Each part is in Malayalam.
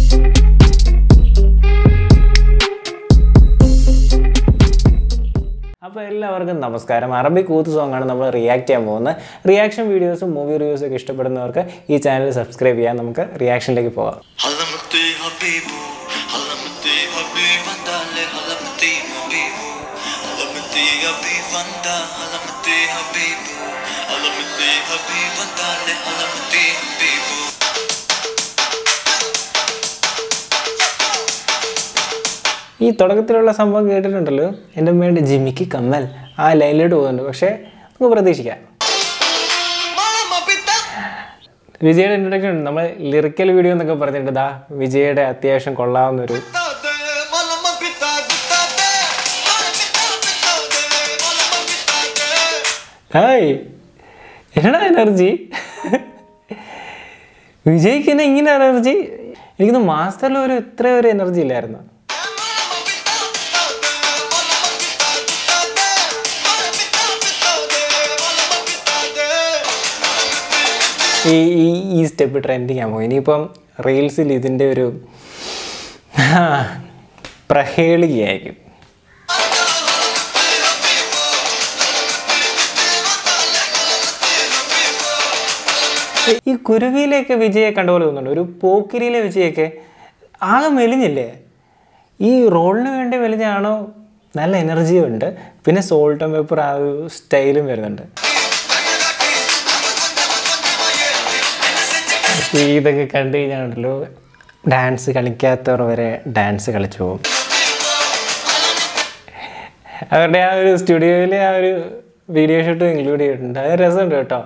അപ്പോൾ എല്ലാവർക്കും നമസ്കാരം അറബി കൂത്ത് സോങ് ആണ് നമ്മൾ റിയാക്ട് ചെയ്യാൻ പോകുന്നത് റിയാക്ഷൻ വീഡിയോസും മൂവി റിവ്യൂസും ഒക്കെ ഇഷ്ടപ്പെടുന്നവർക്ക് ഈ ചാനൽ സബ്സ്ക്രൈബ് ചെയ്യാൻ നമുക്ക് റിയാക്ഷനിലേക്ക് പോകാം حلمتي حبيبو حلمتي حبيبندالي حلمتي حبيبو حلمتي حبيبندا حلمتي حبيبو حلمتي حبيبندالي حلمتي حبيبو ഈ തുടക്കത്തിലുള്ള സംഭവം കേട്ടിട്ടുണ്ടല്ലോ എൻ്റെ അമ്മയുടെ ജിമിക്ക് കമ്മൽ ആ ലൈനിലോട്ട് പോകുന്നുണ്ട് പക്ഷേ നമുക്ക് പ്രതീക്ഷിക്കാം Mama pita വിജയുടെ ഇൻട്രൊഡക്ഷൻ ഉണ്ട് നമ്മൾ ലിറിക്കൽ വീഡിയോ എന്നൊക്കെ പറഞ്ഞിട്ട് ദാ വിജയുടെ അത്യാവശ്യം കൊള്ളാവുന്നൊരു tade Mama pita tade Mama pita tade Mama pita tade hi എന്നടാ എനർജി വിജയ്ക്ക് തന്നെ ഇങ്ങനെ എനർജി എനിക്കൊന്ന് മാസ്റ്ററിൽ ഒരു ഇത്ര ഒരു എനർജി ഇല്ലായിരുന്നു ഈ ഈ ഈ സ്റ്റെപ്പ് ട്രെൻഡിങ് ആകുമ്പോൾ ഇനിയിപ്പം റീൽസിൽ ഇതിൻ്റെ ഒരു പ്രഹേളികയായിരിക്കും ഈ കുരുവിയിലേക്ക് വിജയെ കണ്ട പോലെ തോന്നുന്നുണ്ട് ഒരു പോക്കിരിയിലെ വിജയൊക്കെ ആകെ മെലിഞ്ഞില്ലേ ഈ റോളിന് വേണ്ടി മെലിഞ്ഞാണോ നല്ല എനർജിയും ഉണ്ട് പിന്നെ സോൾട്ട് ആൻഡ് പേപ്പർ ആ ഒരു സ്റ്റൈലും വരുന്നുണ്ട് ഈ ഇതൊക്കെ കണ്ടു കഴിഞ്ഞാണല്ലോ ഡാൻസ് കളിക്കാത്തവർ വരെ ഡാൻസ് കളിച്ചു പോകും അവരുടെ ആ ഒരു സ്റ്റുഡിയോയിലെ ആ ഒരു വീഡിയോ ഷൂട്ടും ഇൻക്ലൂഡ് ചെയ്തിട്ടുണ്ട് അത് രസമുണ്ട് കേട്ടോ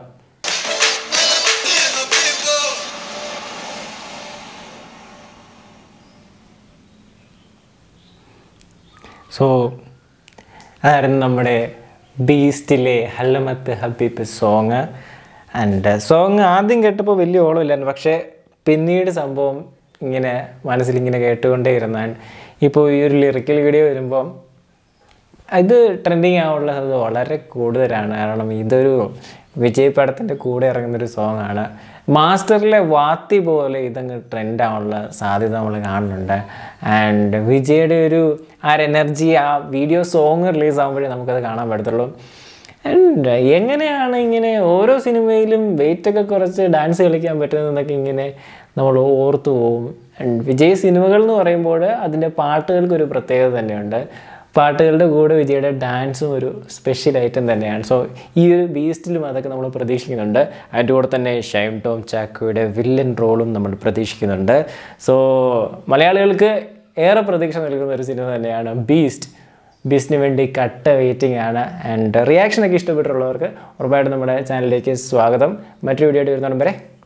സോ അതായിരുന്നു നമ്മുടെ ബീസ്റ്റിലെ Halamathi Habibi song and song ആദ്യം കേട്ടപ്പോൾ വലിയ ഓളമില്ലായിരുന്നു പക്ഷേ പിന്നീട് സംഭവം ഇങ്ങനെ മനസ്സിലിങ്ങനെ കേട്ടുകൊണ്ടേ ഇരുന്നാൽ ഇപ്പോൾ ഈ ഒരു ലിറിക്കൽ വീഡിയോ വരുമ്പം ഇത് ട്രെൻഡിങ് ആവാനുള്ള സാധ്യത വളരെ കൂടുതലാണ് കാരണം ഇതൊരു വിജയ് പടത്തിൻ്റെ കൂടെ ഇറങ്ങുന്നൊരു സോങ് ആണ് മാസ്റ്ററിലെ വാത്തി പോലെ ഇതങ്ങ് ട്രെൻഡ് ആവാനുള്ള സാധ്യത നമ്മൾ കാണുന്നുണ്ട് ആൻഡ് വിജയുടെ ഒരു ആ ഒരു എനർജി ആ വീഡിയോ സോങ് റിലീസ് ആകുമ്പോഴേ നമുക്കത് കാണാൻ പറ്റത്തുള്ളൂ ആൻഡ് എങ്ങനെയാണ് ഇങ്ങനെ ഓരോ സിനിമയിലും വെയിറ്റ് ഒക്കെ കുറച്ച് ഡാൻസ് കളിക്കാൻ പറ്റുന്നതെന്നൊക്കെ ഇങ്ങനെ നമ്മൾ ഓർത്തു പോകും ആൻഡ് വിജയ് സിനിമകൾ എന്ന് പറയുമ്പോൾ അതിൻ്റെ പാട്ടുകൾക്ക് ഒരു പ്രത്യേകത തന്നെയുണ്ട് പാട്ടുകളുടെ കൂടെ വിജയുടെ ഡാൻസും ഒരു സ്പെഷ്യൽ ഐറ്റം തന്നെയാണ് സോ ഈ ഒരു ബീസ്റ്റിലും അതൊക്കെ നമ്മൾ പ്രതീക്ഷിക്കുന്നുണ്ട് അതിൻ്റെ കൂടെ തന്നെ ഷൈം ടോം ചാക്കോയുടെ വില്ലൻ റോളും നമ്മൾ പ്രതീക്ഷിക്കുന്നുണ്ട് സോ മലയാളികൾക്ക് ഏറെ പ്രതീക്ഷ നൽകുന്ന ഒരു സിനിമ തന്നെയാണ് ബീസ്റ്റ് ബീസ്റ്റിന് വേണ്ടി കട്ട വെയിറ്റിംഗ് ആണ് ആൻഡ് റിയാക്ഷനൊക്കെ ഇഷ്ടപ്പെട്ടുള്ളവർക്ക് ഉറപ്പായിട്ടും നമ്മുടെ ചാനലിലേക്ക് സ്വാഗതം മറ്റൊരു വീഡിയോ ആയിട്ട് വരുന്നതും വരെ